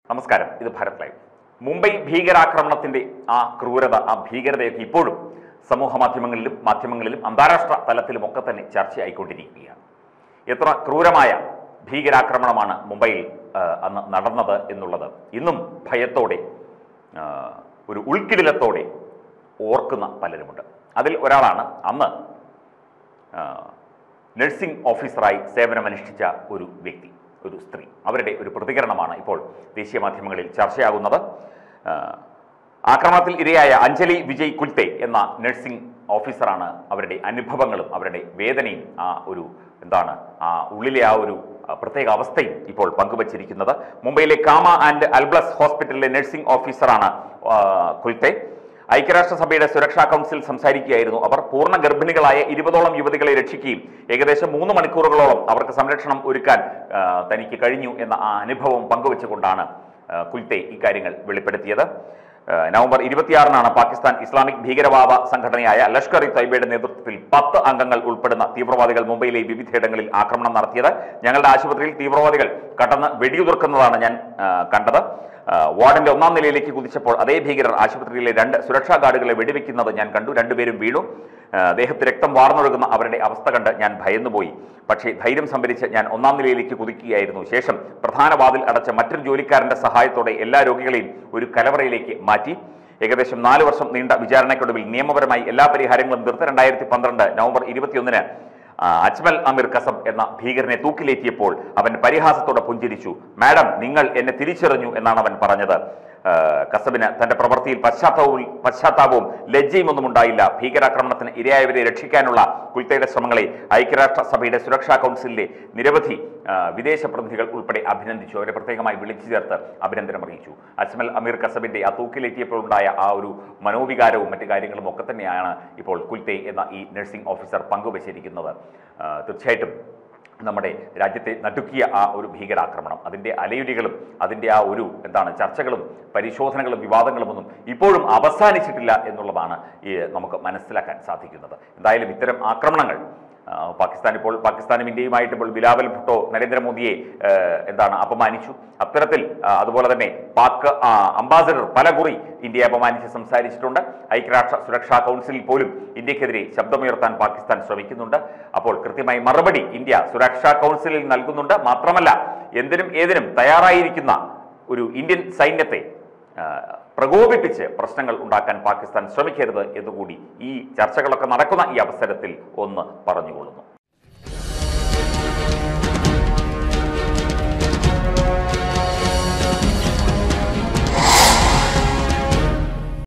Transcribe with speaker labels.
Speaker 1: നമസ്കാരം ഇത് ഭാരത് ലൈവ് മുംബൈ ഭീകരാക്രമണത്തിന്റെ ആ ക്രൂരത ആ ഭീകരതയൊക്കെ ഇപ്പോഴും സമൂഹ മാധ്യമങ്ങളിലും മാധ്യമങ്ങളിലും അന്താരാഷ്ട്ര തലത്തിലും ഒക്കെ തന്നെ ചർച്ചയായിക്കൊണ്ടിരിക്കുകയാണ് എത്ര ക്രൂരമായ ഭീകരാക്രമണമാണ് മുംബൈയിൽ ആ, അന്ന് നടന്നത് എന്നുള്ളത് ഇന്നും ഭയത്തോടെ ആ, ഒരു ഉൾക്കിടിലത്തോടെ ഓർക്കുന്ന പലരുമുണ്ട് അതിൽ ഒരാളാണ് അന്ന് ആ, നഴ്സിംഗ് ഓഫീസറായി സേവനമനുഷ്ഠിച്ച ഒരു വ്യക്തി ഒരു സ്ത്രീ അവരുടെ ഒരു പ്രതികരണമാണ് ഇപ്പോൾ ദേശീയ മാധ്യമങ്ങളിൽ ചർച്ചയാകുന്നത് ആ, ആക്രമണത്തിൽ ഇരയായ അഞ്ജലി വിജയ് കുൽത്തെ എന്ന നഴ്സിംഗ് ഓഫീസറാണ് അവരുടെ അനുഭവങ്ങളും അവരുടെ വേദനയും ആ ഒരു എന്താണ് ആ ഉള്ളിലെ ആ ഒരു ആ, പ്രത്യേക അവസ്ഥയും ഇപ്പോൾ പങ്കുവച്ചിരിക്കുന്നത് മുംബൈയിലെ കാമ ആൻഡ് അൽബ്ലസ് ഹോസ്പിറ്റലിലെ നഴ്സിംഗ് ഓഫീസറാണ് ആ, കുൽത്തെ ഐക്യരാഷ്ട്രസഭയുടെ സുരക്ഷാ കൗൺസിൽ സംസാരിക്കുകയായിരുന്നു അവർ പൂർണ്ണ ഗർഭിണികളായ ഇരുപതോളം യുവതികളെ രക്ഷിക്കുകയും ഏകദേശം മൂന്ന് മണിക്കൂറുകളോളം അവർക്ക് സംരക്ഷണം ഒരുക്കാൻ ആ, തനിക്ക് കഴിഞ്ഞു എന്ന ആ അനുഭവം പങ്കുവെച്ചുകൊണ്ടാണ് ആ, കുൽത്തെ ഇക്കാര്യങ്ങൾ വെളിപ്പെടുത്തിയത് ആ, നവംബർ ഇരുപത്തിയാറിനാണ് പാകിസ്ഥാൻ ഇസ്ലാമിക് ഭീകരവാദ സംഘടനയായ ലഷ്കർ ഇ തൈബയുടെ നേതൃത്വത്തിൽ പത്ത് അംഗങ്ങൾ ഉൾപ്പെടുന്ന തീവ്രവാദികൾ മുംബൈയിലെ വിവിധയിടങ്ങളിൽ ആക്രമണം നടത്തിയത് ഞങ്ങളുടെ ആശുപത്രിയിൽ തീവ്രവാദികൾ കടന്ന് വെടിയുതിർക്കുന്നതാണ് ഞാൻ ആ, കണ്ടത് ആ, വാർഡിന്റെ ഒന്നാം നിലയിലേക്ക് കുതിച്ചപ്പോൾ അതേ ഭീകരർ ആശുപത്രിയിലെ രണ്ട് സുരക്ഷാ ഗാർഡുകളെ വെടിവെക്കുന്നത് ഞാൻ കണ്ടു രണ്ടുപേരും വീണു ആ, ദേഹത്ത് രക്തം വാർന്നൊഴുകുന്ന അവരുടെ അവസ്ഥ കണ്ട് ഞാൻ ഭയന്നുപോയി പക്ഷേ ധൈര്യം സംഭരിച്ച് ഞാൻ ഒന്നാം നിലയിലേക്ക് കുതിക്കുകയായിരുന്നു ശേഷം പ്രധാന വാതിൽ അടച്ച മറ്റൊരു ജോലിക്കാരന്റെ സഹായത്തോടെ എല്ലാ രോഗികളെയും ഒരു കലവറയിലേക്ക് മാറ്റി ഏകദേശം നാല് വർഷം നീണ്ട വിചാരണയ്ക്കൊടുവിൽ നിയമപരമായി എല്ലാ പരിഹാരങ്ങളും തീർത്ത് രണ്ടായിരത്തി പന്ത്രണ്ട് നവംബർ ഇരുപത്തിയൊന്നിന് ആ, അജ്മൽ അമീർ കസബ് എന്ന ഭീകരനെ തൂക്കിലേറ്റിയപ്പോൾ അവൻ പരിഹാസത്തോടെ പുഞ്ചിരിച്ചു മാഡം നിങ്ങൾ എന്നെ തിരിച്ചറിഞ്ഞു എന്നാണ് അവൻ പറഞ്ഞത് ആ, കസബിന് തന്റെ പ്രവൃത്തിയിൽ പശ്ചാത്താപവും പശ്ചാത്താപവും ലജ്ജയും ഒന്നും ഉണ്ടായില്ല ഭീകരാക്രമണത്തിന് ഇരയായവരെ രക്ഷിക്കാനുള്ള കുൽത്തയുടെ ശ്രമങ്ങളെ ഐക്യരാഷ്ട്ര സഭയുടെ സുരക്ഷാ കൗൺസിലിലെ നിരവധി ആ, വിദേശ പ്രതിനിധികൾ ഉൾപ്പെടെ അഭിനന്ദിച്ചു അവരെ പ്രത്യേകമായി വിളിച്ചു ചേർത്ത് അഭിനന്ദനം അറിയിച്ചു അജ്മൽ അമീർ കസബിന്റെ ആ തൂക്കിലേറ്റിയപ്പോൾ ഉണ്ടായ ആ ഒരു മനോവികാരവും മറ്റു കാര്യങ്ങളും ഒക്കെ തന്നെയാണ് ഇപ്പോൾ കുൽത്തെ എന്ന ഈ നഴ്സിംഗ് ഓഫീസർ പങ്കുവച്ചിരിക്കുന്നത് ആ, തീർച്ചയായിട്ടും നമ്മുടെ രാജ്യത്തെ നടുക്കിയ ആ ഒരു ഭീകരാക്രമണം അതിൻ്റെ അലയുലികളും അതിൻ്റെ ആ ഒരു എന്താണ് ചർച്ചകളും പരിശോധനകളും വിവാദങ്ങളും ഒന്നും ഇപ്പോഴും അവസാനിച്ചിട്ടില്ല എന്നുള്ളതാണ് ഈ നമുക്ക് മനസ്സിലാക്കാൻ സാധിക്കുന്നത് എന്തായാലും ഇത്തരം ആക്രമണങ്ങൾ ആ, പാകിസ്ഥാൻ ഇപ്പോൾ പാകിസ്ഥാനും ഇന്ത്യയുമായിട്ട് ഇപ്പോൾ ബിലാവൽ ഭുട്ടോ നരേന്ദ്രമോദിയെ ആ, എന്താണ് അപമാനിച്ചു അത്തരത്തിൽ ആ, അതുപോലെ തന്നെ പാക് ആ, അംബാസഡർ പലകുറി ഇന്ത്യയെ അപമാനിച്ച് സംസാരിച്ചിട്ടുണ്ട് ഐക്യരാഷ്ട്ര സുരക്ഷാ കൗൺസിലിൽ പോലും ഇന്ത്യക്കെതിരെ ശബ്ദമുയർത്താൻ പാകിസ്ഥാൻ ശ്രമിക്കുന്നുണ്ട് അപ്പോൾ കൃത്യമായി മറുപടി ഇന്ത്യ സുരക്ഷാ കൗൺസിലിൽ നൽകുന്നുണ്ട് മാത്രമല്ല എന്തിനും ഏതിനും തയ്യാറായിരിക്കുന്ന ഒരു ഇന്ത്യൻ സൈന്യത്തെ ആ, പ്രകോപിപ്പിച്ച് പ്രശ്നങ്ങൾ ഉണ്ടാക്കാൻ പാകിസ്ഥാൻ ശ്രമിക്കരുത് എന്നുകൂടി ഈ ചർച്ചകളൊക്കെ നടക്കുന്ന ഈ അവസരത്തിൽ ഒന്ന് പറഞ്ഞുകൊള്ളുന്നു